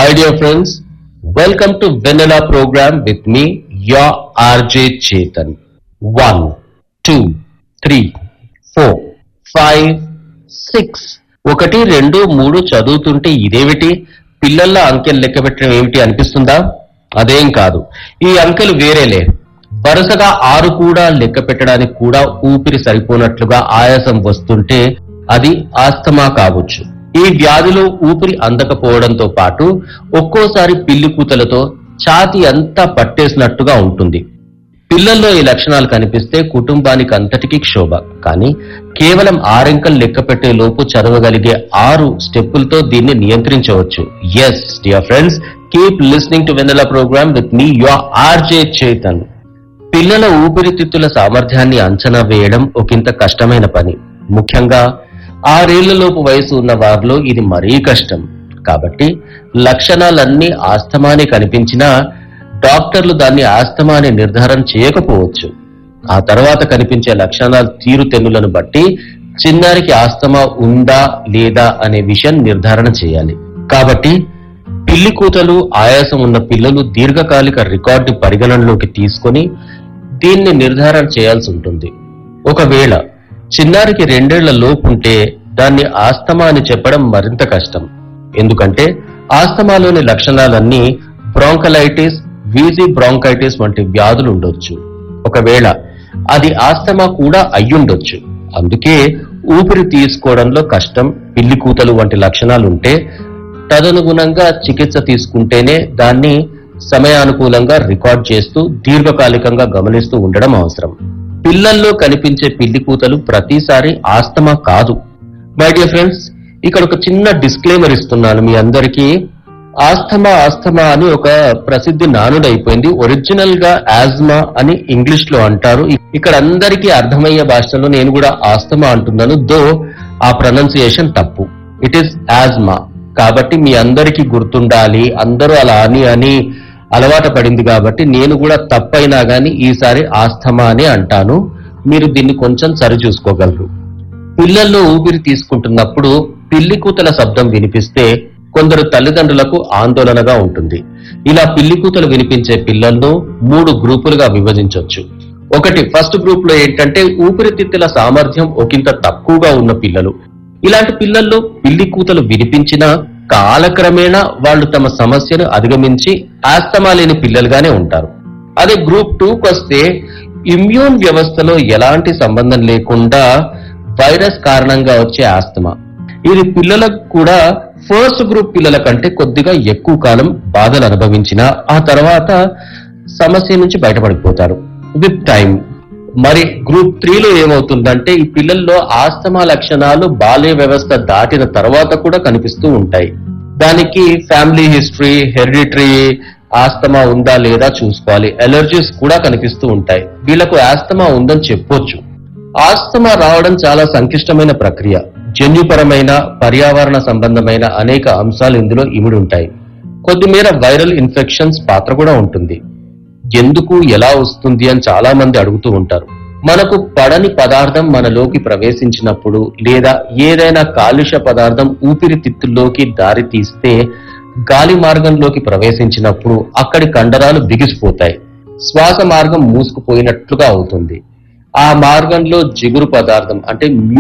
My dear friends, welcome to Vanilla program with me, your RJ Chetan. One, two, three, four, five, six. ఒకటి రెండు మూడు చదువుతుంటే ఇదేమిటి పిల్లల అంకెలు లెక్క పెట్టడం ఏమిటి అనిపిస్తుందా అదేం కాదు ఈ అంకెలు వేరేలే వరుసగా ఆరు కూడా లెక్క పెట్టడానికి కూడా ఊపిరి సరిపోనట్లుగా ఆయాసం వస్తుంటే అది ఆస్తమా కావచ్చు ఈ వ్యాధిలో ఊపిరి అందకపోవడంతో పాటు ఒక్కోసారి పిల్లి కూతలతో ఛాతి అంతా పట్టేసినట్టుగా ఉంటుంది పిల్లల్లో ఈ లక్షణాలు కనిపిస్తే కుటుంబానికి అంతటికీ క్షోభ కానీ కేవలం ఆరింకలు లెక్క పెట్టే లోపు చదవగలిగే ఆరు స్టెప్పులతో దీన్ని నియంత్రించవచ్చు yes dear friends keep listening to Vennela program with మీ యువర్ ఆర్జే చేతన్ పిల్లల ఊపిరితిత్తుల సామర్థ్యాన్ని అంచనా వేయడం ఒకంత కష్టమైన పని ముఖ్యంగా ఆరేళ్లలోపు వయసు ఉన్న వారిలో ఇది మరీ కష్టం కాబట్టి లక్షణాలన్నీ ఆస్తమాని కనిపించినా డాక్టర్లు దాన్ని ఆస్తమా అని నిర్ధారణ చేయకపోవచ్చు ఆ తర్వాత కనిపించే లక్షణాల తీరుతెన్నులను బట్టి చిన్నారికి ఆస్తమా ఉందా లేదా అనే విషయం నిర్ధారణ చేయాలి కాబట్టి పిల్లి కూతలు ఆయాసం ఉన్న పిల్లలు దీర్ఘకాలిక రికార్డు పరిగణనలోకి తీసుకొని దీన్ని నిర్ధారణ చేయాల్సి ఉంటుంది ఒకవేళ చిన్నారికి రెండేళ్ల లోపు ఉంటే దాన్ని ఆస్తమా అని చెప్పడం మరింత కష్టం ఎందుకంటే ఆస్తమాలోని లక్షణాలన్నీ బ్రాంకలైటిస్ వీజీ బ్రాంకైటిస్ వంటి వ్యాధులు ఉండొచ్చు ఒకవేళ అది ఆస్తమా కూడా అయ్యుండొచ్చు అందుకే ఊపిరి తీసుకోవడంలో కష్టం పిల్లి కూతలు వంటి లక్షణాలు ఉంటే తదనుగుణంగా చికిత్స తీసుకుంటేనే దాన్ని సమయానుకూలంగా రికార్డ్ చేస్తూ దీర్ఘకాలికంగా గమనిస్తూ ఉండడం అవసరం పిల్లల్లో కనిపించే పిల్లి కూతలు ప్రతిసారి ఆస్తమా కాదు మై డియర్ ఫ్రెండ్స్ ఇక్కడ ఒక చిన్న డిస్క్లైమర్ ఇస్తున్నాను మీ అందరికీ ఆస్తమా ఆస్తమా అని ఒక ప్రసిద్ధి నానుడైపోయింది ఒరిజినల్ గా ఆజ్మా అని ఇంగ్లీష్ లో అంటారు ఇ- ఇక్కడ అందరికీ అర్థమయ్యే భాషలో నేను కూడా ఆస్తమా అంటున్నాను దో ఆ ప్రొనౌన్సియేషన్ తప్పు ఇట్ ఈస్ ఆజ్మా కాబట్టి మీ అందరికీ గుర్తుండాలి అందరూ అలా అని అని అలవాటు పడింది కాబట్టి నేను కూడా తప్పైనా గానీ ఈసారి ఆస్తమా అని అంటాను మీరు దీన్ని కొంచెం సరి చూసుకోగలరు పిల్లల్లో ఊపిరి తీసుకుంటున్నప్పుడు పిల్లి కూతల శబ్దం వినిపిస్తే కొందరు తల్లిదండ్రులకు ఆందోళనగా ఉంటుంది ఇలా పిల్లి కూతలు వినిపించే పిల్లలను మూడు గ్రూపులుగా విభజించవచ్చు ఒకటి ఫస్ట్ గ్రూప్ లో ఏంటంటే ఊపిరితిత్తుల సామర్థ్యం ఒకంత తక్కువగా ఉన్న పిల్లలు ఇలాంటి పిల్లల్లో పిల్లి కూతలు వినిపించినా కాలక్రమేణా వాళ్ళు తమ సమస్యను అధిగమించి ఆస్తమా లేని పిల్లలుగానే ఉంటారు అదే గ్రూప్ టూకి వస్తే ఇమ్యూన్ వ్యవస్థలో ఎలాంటి సంబంధం లేకుండా వైరస్ కారణంగా వచ్చే ఆస్తమా ఇది పిల్లలకు కూడా ఫస్ట్ గ్రూప్ పిల్లల కంటే కొద్దిగా ఎక్కువ కాలం బాధలు అనుభవించిన ఆ తర్వాత సమస్య నుంచి బయటపడిపోతారు విత్ టైం మరి గ్రూప్ త్రీలో ఏమవుతుందంటే ఈ పిల్లల్లో ఆస్తమా లక్షణాలు బాల్య వ్యవస్థ దాటిన తర్వాత కూడా కనిపిస్తూ ఉంటాయి దానికి ఫ్యామిలీ హిస్టరీ హెరిడిటరీ ఆస్తమా ఉందా లేదా చూసుకోవాలి ఎలర్జీస్ కూడా కనిపిస్తూ ఉంటాయి వీళ్ళకు ఆస్తమా ఉందని చెప్పొచ్చు ఆస్తమా రావడం చాలా సంక్లిష్టమైన ప్రక్రియ జన్యుపరమైన పర్యావరణ సంబంధమైన అనేక అంశాలు ఇందులో ఇమిడి ఉంటాయి కొద్దిమేర వైరల్ ఇన్ఫెక్షన్స్ పాత్ర కూడా ఉంటుంది ఎందుకు ఎలా వస్తుంది అని చాలా మంది అడుగుతూ ఉంటారు మనకు పడని పదార్థం మనలోకి ప్రవేశించినప్పుడు లేదా ఏదైనా కాలుష్య పదార్థం ఊపిరితిత్తుల్లోకి దారి తీస్తే గాలి మార్గంలోకి ప్రవేశించినప్పుడు అక్కడి కండరాలు బిగిసిపోతాయి శ్వాస మార్గం మూసుకుపోయినట్లుగా అవుతుంది ఆ మార్గంలో జిగురు పదార్థం అంటే